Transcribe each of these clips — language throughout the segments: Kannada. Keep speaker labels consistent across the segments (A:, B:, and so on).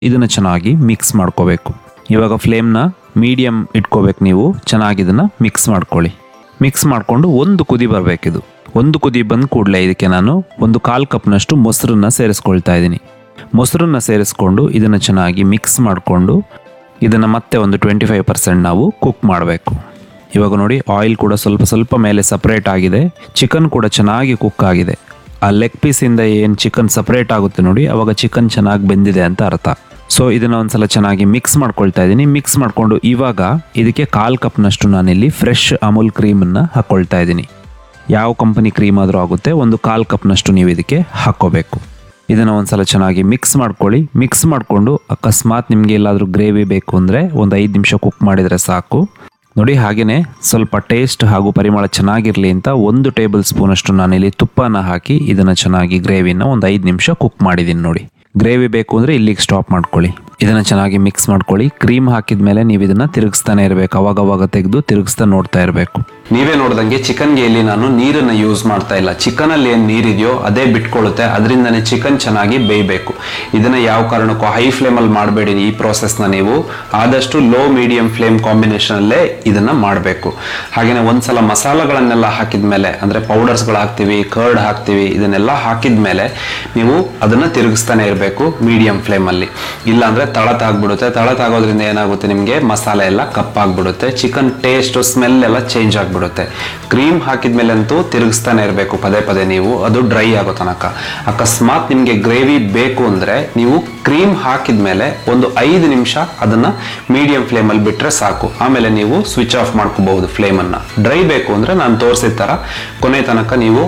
A: ಇದನ್ನು ಚೆನ್ನಾಗಿ ಮಿಕ್ಸ್ ಮಾಡ್ಕೋಬೇಕು ಇವಾಗ ಫ್ಲೇಮ್ನ ಮೀಡಿಯಮ್ ಇಟ್ಕೋಬೇಕು ನೀವು ಚೆನ್ನಾಗಿ ಇದನ್ನು ಮಿಕ್ಸ್ ಮಾಡ್ಕೊಳ್ಳಿ ಮಿಕ್ಸ್ ಮಾಡಿಕೊಂಡು ಒಂದು ಕುದಿ ಬರಬೇಕಿದು ಒಂದು ಕುದಿ ಬಂದ ಕೂಡಲೇ ಇದಕ್ಕೆ ನಾನು ಒಂದು ಕಾಲು ಕಪ್ನಷ್ಟು ಮೊಸರನ್ನ ಸೇರಿಸ್ಕೊಳ್ತಾ ಇದ್ದೀನಿ ಮೊಸರನ್ನ ಸೇರಿಸ್ಕೊಂಡು ಇದನ್ನು ಚೆನ್ನಾಗಿ ಮಿಕ್ಸ್ ಮಾಡಿಕೊಂಡು ಇದನ್ನು ಮತ್ತೆ ಒಂದು ಟ್ವೆಂಟಿ ಫೈವ್ ಪರ್ಸೆಂಟ್ ನಾವು ಕುಕ್ ಮಾಡಬೇಕು ಇವಾಗ ನೋಡಿ ಆಯಿಲ್ ಕೂಡ ಸ್ವಲ್ಪ ಸ್ವಲ್ಪ ಮೇಲೆ ಸಪ್ರೇಟ್ ಆಗಿದೆ ಚಿಕನ್ ಕೂಡ ಚೆನ್ನಾಗಿ ಕುಕ್ ಆಗಿದೆ ಆ ಲೆಗ್ ಪೀಸಿಂದ ಏನು ಚಿಕನ್ ಸಪ್ರೇಟ್ ಆಗುತ್ತೆ ನೋಡಿ ಅವಾಗ ಚಿಕನ್ ಚೆನ್ನಾಗಿ ಬೆಂದಿದೆ ಅಂತ ಅರ್ಥ ಸೊ ಇದನ್ನು ಒಂದ್ಸಲ ಚೆನ್ನಾಗಿ ಮಿಕ್ಸ್ ಮಾಡ್ಕೊಳ್ತಾ ಇದ್ದೀನಿ ಮಿಕ್ಸ್ ಮಾಡಿಕೊಂಡು ಇವಾಗ ಇದಕ್ಕೆ ಕಾಲು ಕಪ್ನಷ್ಟು ನಾನಿಲ್ಲಿ ಫ್ರೆಶ್ ಅಮೂಲ್ ಕ್ರೀಮನ್ನು ಹಾಕ್ಕೊಳ್ತಾ ಇದ್ದೀನಿ ಯಾವ ಕಂಪನಿ ಕ್ರೀಮ್ ಆದರೂ ಆಗುತ್ತೆ ಒಂದು ಕಾಲು ಕಪ್ನಷ್ಟು ನೀವು ಇದಕ್ಕೆ ಹಾಕ್ಕೋಬೇಕು ಇದನ್ನು ಒಂದ್ಸಲ ಚೆನ್ನಾಗಿ ಮಿಕ್ಸ್ ಮಾಡ್ಕೊಳ್ಳಿ ಮಿಕ್ಸ್ ಮಾಡಿಕೊಂಡು ಅಕಸ್ಮಾತ್ ನಿಮಗೆ ಎಲ್ಲಾದರೂ ಗ್ರೇವಿ ಬೇಕು ಅಂದರೆ ಒಂದು ಐದು ನಿಮಿಷ ಕುಕ್ ಮಾಡಿದರೆ ಸಾಕು ನೋಡಿ ಹಾಗೆಯೇ ಸ್ವಲ್ಪ ಟೇಸ್ಟ್ ಹಾಗೂ ಪರಿಮಳ ಚೆನ್ನಾಗಿರಲಿ ಅಂತ ಒಂದು ಟೇಬಲ್ ಸ್ಪೂನಷ್ಟು ನಾನಿಲ್ಲಿ ತುಪ್ಪನ ಹಾಕಿ ಇದನ್ನು ಚೆನ್ನಾಗಿ ಗ್ರೇವಿನ ಒಂದು ಐದು ನಿಮಿಷ ಕುಕ್ ಮಾಡಿದ್ದೀನಿ ನೋಡಿ ಗ್ರೇವಿ ಬೇಕು ಅಂದರೆ ಇಲ್ಲಿಗೆ ಸ್ಟಾಪ್ ಮಾಡ್ಕೊಳ್ಳಿ ಇದನ್ನು ಚೆನ್ನಾಗಿ ಮಿಕ್ಸ್ ಮಾಡ್ಕೊಳ್ಳಿ ಕ್ರೀಮ್ ಹಾಕಿದ ಮೇಲೆ ನೀವು ಇದನ್ನು ತಿರುಗಿಸ್ತಾನೆ ಇರಬೇಕು ಅವಾಗ ಅವಾಗ ತೆಗೆದು ತಿರುಗಿಸ್ತಾ ನೋಡ್ತಾ ಇರಬೇಕು ನೀವೇ ನೋಡ್ದಂಗೆ ಚಿಕನ್ಗೆ ಇಲ್ಲಿ ನಾನು ನೀರನ್ನು ಯೂಸ್ ಮಾಡ್ತಾ ಇಲ್ಲ ಚಿಕನಲ್ಲಿ ಏನು ನೀರಿದೆಯೋ ಅದೇ ಬಿಟ್ಕೊಳ್ಳುತ್ತೆ ಅದರಿಂದನೇ ಚಿಕನ್ ಚೆನ್ನಾಗಿ ಬೇಯಬೇಕು ಇದನ್ನ ಯಾವ ಕಾರಣಕ್ಕೂ ಹೈ ಫ್ಲೇಮಲ್ಲಿ ಮಾಡಬೇಡಿ ಈ ಪ್ರೋಸೆಸ್ನ ನೀವು ಆದಷ್ಟು ಲೋ ಮೀಡಿಯಂ ಫ್ಲೇಮ್ ಕಾಂಬಿನೇಷನಲ್ಲೇ ಇದನ್ನ ಮಾಡಬೇಕು ಹಾಗೆಯೇ ಒಂದ್ಸಲ ಮಸಾಲೆಗಳನ್ನೆಲ್ಲ ಹಾಕಿದ ಮೇಲೆ ಅಂದರೆ ಪೌಡರ್ಸ್ಗಳು ಹಾಕ್ತೀವಿ ಕರ್ಡ್ ಹಾಕ್ತೀವಿ ಇದನ್ನೆಲ್ಲ ಹಾಕಿದ ಮೇಲೆ ನೀವು ಅದನ್ನು ತಿರುಗಿಸ್ತಾನೆ ಇರಬೇಕು ಮೀಡಿಯಂ ಫ್ಲೇಮಲ್ಲಿ ಇಲ್ಲಾಂದರೆ ತಳತಾಗ್ಬಿಡುತ್ತೆ ತಳತಾಗೋದ್ರಿಂದ ಏನಾಗುತ್ತೆ ನಿಮಗೆ ಮಸಾಲೆ ಎಲ್ಲ ಕಪ್ಪಾಗ್ಬಿಡುತ್ತೆ ಚಿಕನ್ ಟೇಸ್ಟ್ ಸ್ಮೆಲ್ ಎಲ್ಲ ಚೇಂಜ್ ಆಗಿಬಿಡುತ್ತೆ ಕ್ರೀಮ್ ಹಾಕಿದ ಮೇಲೆ ಅಂತೂ ತಿರುಗಿಸ್ತಾನೆ ಇರಬೇಕು ಪದೇ ಪದೇ ನೀವು ಅದು ಡ್ರೈ ಆಗೋ ತನಕ ಅಕಸ್ಮಾತ್ ನಿಮಗೆ ಗ್ರೇವಿ ಬೇಕು ಅಂದರೆ ನೀವು ಕ್ರೀಮ್ ಹಾಕಿದ ಮೇಲೆ ಒಂದು ಐದು ನಿಮಿಷ ಅದನ್ನು ಮೀಡಿಯಂ ಫ್ಲೇಮಲ್ಲಿ ಬಿಟ್ಟರೆ ಸಾಕು ಆಮೇಲೆ ನೀವು ಸ್ವಿಚ್ ಆಫ್ ಮಾಡ್ಕೋಬಹುದು ಫ್ಲೇಮನ್ನು ಡ್ರೈ ಬೇಕು ಅಂದರೆ ನಾನು ತೋರಿಸಿದ ಥರ ಕೊನೆ ತನಕ ನೀವು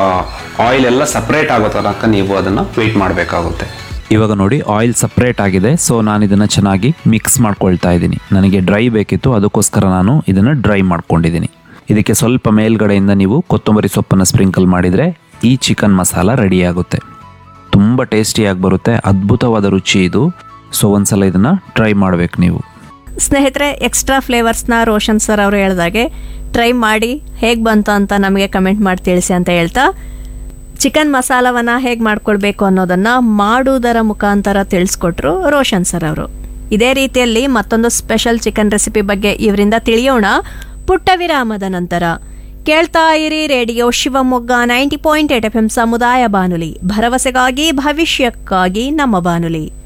A: ಆಯಿಲ್ ಎಲ್ಲ ಸಪ್ರೇಟ್ ಆಗೋ ತನಕ ನೀವು ಅದನ್ನು ವೆಯ್ಟ್ ಮಾಡಬೇಕಾಗುತ್ತೆ ಇವಾಗ ನೋಡಿ ಆಯಿಲ್ ಸಪ್ರೇಟ್ ಆಗಿದೆ ಸೊ ನಾನು ಇದನ್ನು ಚೆನ್ನಾಗಿ ಮಿಕ್ಸ್ ಮಾಡ್ಕೊಳ್ತಾ ಇದ್ದೀನಿ ನನಗೆ ಡ್ರೈ ಬೇಕಿತ್ತು ಅದಕ್ಕೋಸ್ಕರ ನಾನು ಇದನ್ನು ಡ್ರೈ ಮಾಡ್ಕೊಂಡಿದ್ದೀನಿ ಇದಕ್ಕೆ ಸ್ವಲ್ಪ ಮೇಲ್ಗಡೆಯಿಂದ ನೀವು ಕೊತ್ತಂಬರಿ ಸೊಪ್ಪನ್ನು ಸ್ಪ್ರಿಂಕಲ್ ಮಾಡಿದರೆ ಈ ಚಿಕನ್ ಮಸಾಲ ರೆಡಿ ಆಗುತ್ತೆ ತುಂಬ ಟೇಸ್ಟಿಯಾಗಿ ಬರುತ್ತೆ ಅದ್ಭುತವಾದ ರುಚಿ ಇದು ಸೊ ಒಂದ್ಸಲ ಇದನ್ನು ಟ್ರೈ ಮಾಡಬೇಕು ನೀವು
B: ಸ್ನೇಹಿತರೆ ಎಕ್ಸ್ಟ್ರಾ ಫ್ಲೇವರ್ಸ್ನ ರೋಷನ್ ಸರ್ ಅವರು ಹೇಳ್ದಾಗೆ ಟ್ರೈ ಮಾಡಿ ಹೇಗೆ ಬಂತು ಅಂತ ನಮಗೆ ಕಮೆಂಟ್ ಮಾಡಿ ತಿಳಿಸಿ ಅಂತ ಹೇಳ್ತಾ ಚಿಕನ್ ಮಸಾಲವನ್ನ ಹೇಗೆ ಮಾಡ್ಕೊಳ್ಬೇಕು ಅನ್ನೋದನ್ನ ಮಾಡುವುದರ ಮುಖಾಂತರ ತಿಳಿಸ್ಕೊಟ್ರು ರೋಷನ್ ಸರ್ ಅವರು ಇದೇ ರೀತಿಯಲ್ಲಿ ಮತ್ತೊಂದು ಸ್ಪೆಷಲ್ ಚಿಕನ್ ರೆಸಿಪಿ ಬಗ್ಗೆ ಇವರಿಂದ ತಿಳಿಯೋಣ ಪುಟ್ಟ ವಿರಾಮದ ನಂತರ ಕೇಳ್ತಾ ಇರಿ radio Shivamogga ninety point eight F M ಸಮುದಾಯ ಬಾನುಲಿ ಭರವಸೆಗಾಗಿ ಭವಿಷ್ಯಕ್ಕಾಗಿ ನಮ್ಮ ಬಾನುಲಿ